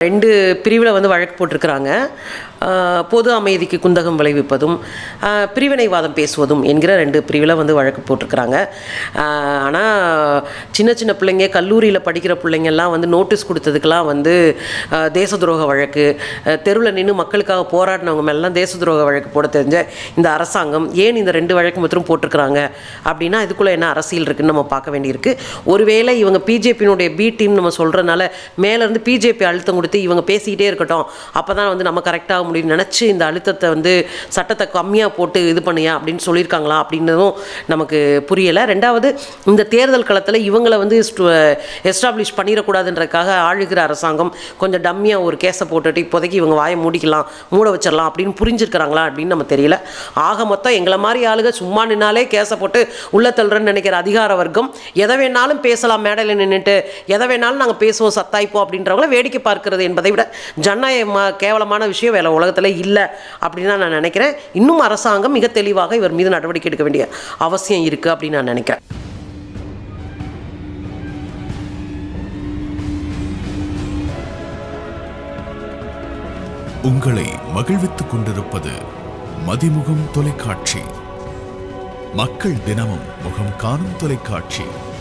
ரெண்டு பிரிவில் வந்து வழக்கு போட்டிருக்கிறாங்க ஆஹ் பொது அமைதிக்கு குந்தகம் விளைவிப்பதும் ஆஹ் பிரிவினைவாதம் பேசுவதும் என்கிற ரெண்டு பிரிவில் வந்து வழக்கு போட்டிருக்கிறாங்க ஆனால் சின்ன சின்ன பிள்ளைங்க கல்லூரியில் படிக்கிற பிள்ளைங்கெல்லாம் வந்து நோட்டீஸ் கொடுத்ததுக்கெல்லாம் வந்து ஆஹ் தேச துரோக வழக்கு தெருவில் நின்று மக்களுக்காக போராடினவங்க மேலாம் தேச துரோக வழக்கு போட தெரிஞ்ச இந்த அரசாங்கம் ஏன் இந்த ரெண்டு வழக்கு மட்டும் போட்டிருக்கிறாங்க அப்படின்னா இதுக்குள்ளே என்ன அரசியல் இருக்குன்னு நம்ம பார்க்க வேண்டியிருக்கு ஒருவேளை இவங்க பிஜேபியினுடைய பி டீம் நம்ம சொல்கிறனால மேலேருந்து பிஜேபி அழுத்தம் கொடுத்து இவங்க பேசிக்கிட்டே இருக்கட்டும் அப்போ தான் வந்து நம்ம கரெக்டாக முடியும் நினச்சி இந்த அழுத்தத்தை வந்து சட்டத்தை கம்மியாக போட்டு இது பண்ணியா அப்படின்னு சொல்லியிருக்காங்களா அப்படின்றதும் நமக்கு புரியலை ரெண்டாவது இந்த தேர்தல் களத்தில் இவங்களை வந்து எஸ்டாப்ளிஷ் பண்ணிடக்கூடாதுன்றதுக்காக ஆளுகிற அரசாங்கம் கொஞ்சம் டம்மியாக ஒரு கேஸை போட்டுட்டு இப்போதைக்கு இவங்க வாயை மூடிக்கலாம் மூட வச்சிடலாம் அப்படின்னு புரிஞ்சிருக்கிறாங்களா அப்படின்னு நம்ம தெரியல ஆக மொத்தம் எங்களை மாதிரி ஆளுங்க சும்மா நின்னாலே கேஸை போட்டு உள்ள தள்ளுறேன்னு நினைக்கிற அதிகார வர்க்கம் எதை வேணாலும் பேசலாம் மேடையில் நின்றுட்டு எதை வேணாலும் நாங்கள் பேசுவோம் சத்தாய்ப்போம் அப்படின்றவங்கள வேடிக்கை பார்க்கிறது என்பதை விட ஜனநாயக கேவலமான விஷயம் வேலை உலகத்தில் இல்லை அப்படின்னு தான் நான் நினைக்கிறேன் இன்னும் அரசாங்கம் மிக தெளிவாக இவர் மீது நடவடிக்கை எடுக்க வேண்டிய அவசியம் இருக்குது அப்படின்னு நான் நினைக்கிறேன் உங்களை மகிழ்வித்துக் கொண்டிருப்பது மதிமுகம் தொலைக்காட்சி மக்கள் தினமும் முகம் காணும் தொலைக்காட்சி